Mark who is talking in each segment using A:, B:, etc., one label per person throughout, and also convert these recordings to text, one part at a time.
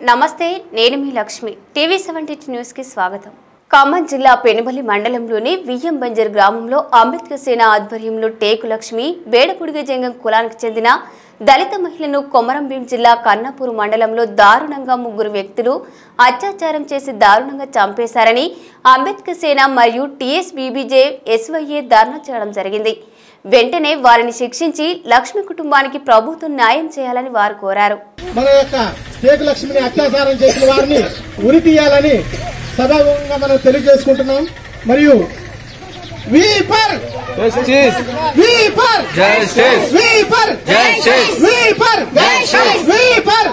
A: నమస్తే నేను మీ లక్ష్మి టీవీ సెవెంటీ న్యూస్ కి స్వాగతం ఖమ్మం జిల్లా పెనుబలి మండలంలోని వియ్యం బంజర్ గ్రామంలో అంబేద్కర్ సేన ఆధ్వర్యంలో టేకు లక్ష్మి బేడపుడిగ జంగం కులానికి చెందిన దళిత మహిళను కొమరంభీం జిల్లా కన్నాపూర్ మండలంలో దారుణంగా ముగ్గురు వ్యక్తులు అత్యాచారం చేసి దారుణంగా చంపేశారని అంబేద్కర్ సేన మరియు టీఎస్బీబీజే ఎస్వైఏ ధర్నా చేయడం జరిగింది వెంటనే వారిని శిక్షించి లక్ష్మి కుటుంబానికి ప్రభుత్వం న్యాయం చేయాలని వారు కోరారు
B: మన యొక్క టేకు లక్ష్మిని అత్యాచారం చేసిన వారిని ఉరి తీయాలని సభాముఖంగా మనం తెలియజేసుకుంటున్నాం మరియు we for
C: Justice!
B: We for
C: Justice!
B: We for
C: Justice!
B: We for
C: Justice!
B: We for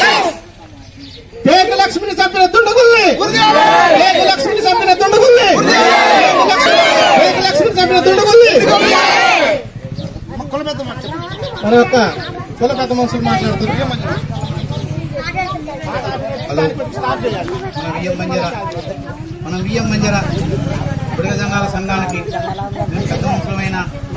B: Teku లక్ష్మిని చంపిన దుండగుల్ని టేకు లక్ష్మిని చంపిన దుండగుల్ని టేకు లక్ష్మి- టేకు లక్ష్మిని చంపిన దుండగుల్ని మన యొక్క కుల పెద్ద మనుషులు మాట్లాడుతున్నారు
D: మన వియ్యం మంజర మన వియ్యం మంజర బుడగ జంగాల సంఘానికి మేము పెద్ద ముఖ్యమైన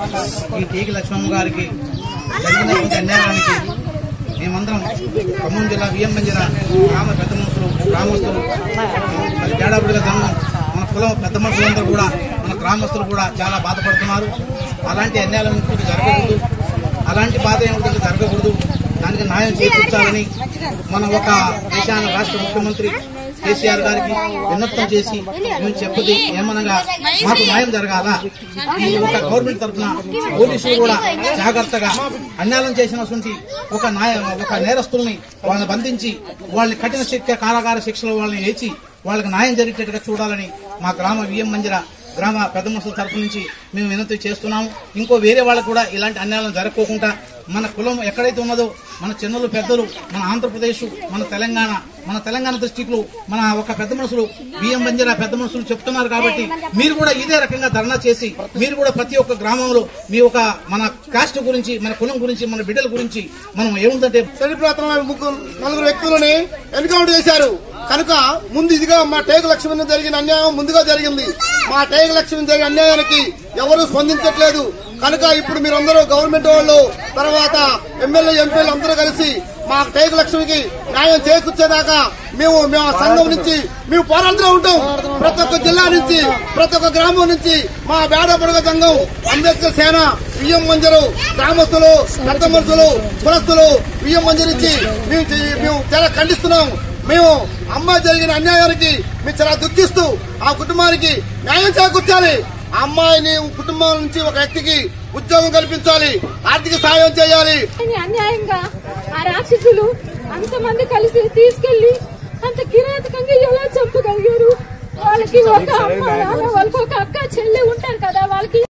D: ఈ టీకి లక్ష్మమ్మ గారికి జరిగినటువంటి అన్యాయానికి మేమందరం ఖమ్మం జిల్లా వియ్యం మంజర గ్రామ పెద్ద మనుషులు గ్రామస్తులు మరి తేడా బుడగ సంఘం మన కులం పెద్ద మనుషులందరూ కూడా మన గ్రామస్తులు కూడా చాలా బాధపడుతున్నారు అలాంటి అన్యాయాలు ఇంకొకటి జరగకూడదు అలాంటి బాధ ఏమిటంటే జరగకూడదు దానికి న్యాయం చేకూర్చాలని మన ఒక దేశాన రాష్ట్ర ముఖ్యమంత్రి కేసీఆర్ గారికి విన్నప్తం చేసి మేము చెప్పది ఏమనగా మాకు న్యాయం జరగాల ఈ ఒక గవర్నమెంట్ తరఫున పోలీసులు కూడా జాగ్రత్తగా అన్యాయం చేసినటువంటి ఒక న్యాయ ఒక నేరస్తుల్ని వాళ్ళని బంధించి వాళ్ళని కఠిన శిక్ష కారాగార శిక్షలో వాళ్ళని వేచి వాళ్ళకి న్యాయం జరిగేటట్టుగా చూడాలని మా గ్రామ విఎం మందిర గ్రామ పెద్ద మనుషుల తరపు నుంచి మేము వినతి చేస్తున్నాము ఇంకో వేరే వాళ్ళకు కూడా ఇలాంటి అన్యాయం జరగకోకుండా మన కులం ఎక్కడైతే ఉన్నదో మన చిన్నలు పెద్దలు మన ఆంధ్రప్రదేశ్ మన తెలంగాణ మన తెలంగాణ డిస్టిక్ లో మన ఒక పెద్ద మనుషులు బియ్యం బంజరా పెద్ద మనుషులు చెప్తున్నారు కాబట్టి మీరు కూడా ఇదే రకంగా ధర్నా చేసి మీరు కూడా ప్రతి ఒక్క గ్రామంలో మీ ఒక మన కాస్ట్ గురించి మన కులం గురించి మన బిడ్డల గురించి మనం ఏముందంటే
B: చరిత్రాత్మకమైన ముగ్గురు నలుగురు వ్యక్తులని ఎన్కౌంటర్ చేశారు కనుక ముందు ఇదిగా మా టేకు లక్ష్మి జరిగిన అన్యాయం ముందుగా జరిగింది మా టేకు లక్ష్మి జరిగిన అన్యాయానికి ఎవరు స్పందించట్లేదు కనుక ఇప్పుడు మీరందరూ గవర్నమెంట్ వాళ్ళు తర్వాత ఎమ్మెల్యే ఎంపీలు అందరూ కలిసి మా టేకు లక్ష్మికి న్యాయం చేకూర్చేదాకా మేము మేము ఆ సంఘం నుంచి మేము పోరాడుతూ ఉంటాం ప్రతి ఒక్క జిల్లా నుంచి ప్రతి ఒక్క గ్రామం నుంచి మా బేడ పొడగ సంఘం అంబేద్కర్ సేన బియ్యం మంజరు గ్రామస్తులు పెద్ద మనుషులు కులస్తులు బియ్యం మంజరించి మేము చే- మేము చాలా ఖండిస్తున్నాం మేము అమ్మాయి జరిగిన అన్యాయానికి మేము చాలా దుఃఖిస్తూ ఆ కుటుంబానికి న్యాయం చేకూర్చాలి ఆ అమ్మాయిని కుటుంబం నుంచి ఒక వ్యక్తికి ఉద్యోగం కల్పించాలి ఆర్థిక సాయం చేయాలి
E: అని అన్యాయంగా ఆ రాక్షసులు అంతమంది కలిసి తీసుకెళ్లి అంత కిరాతకంగా ఎలా చంపగలిగారు వాళ్ళకి ఒక అమ్మ నాన్న వాళ్ళకి ఒక అక్క చెల్లె ఉంటారు కదా వాళ్ళకి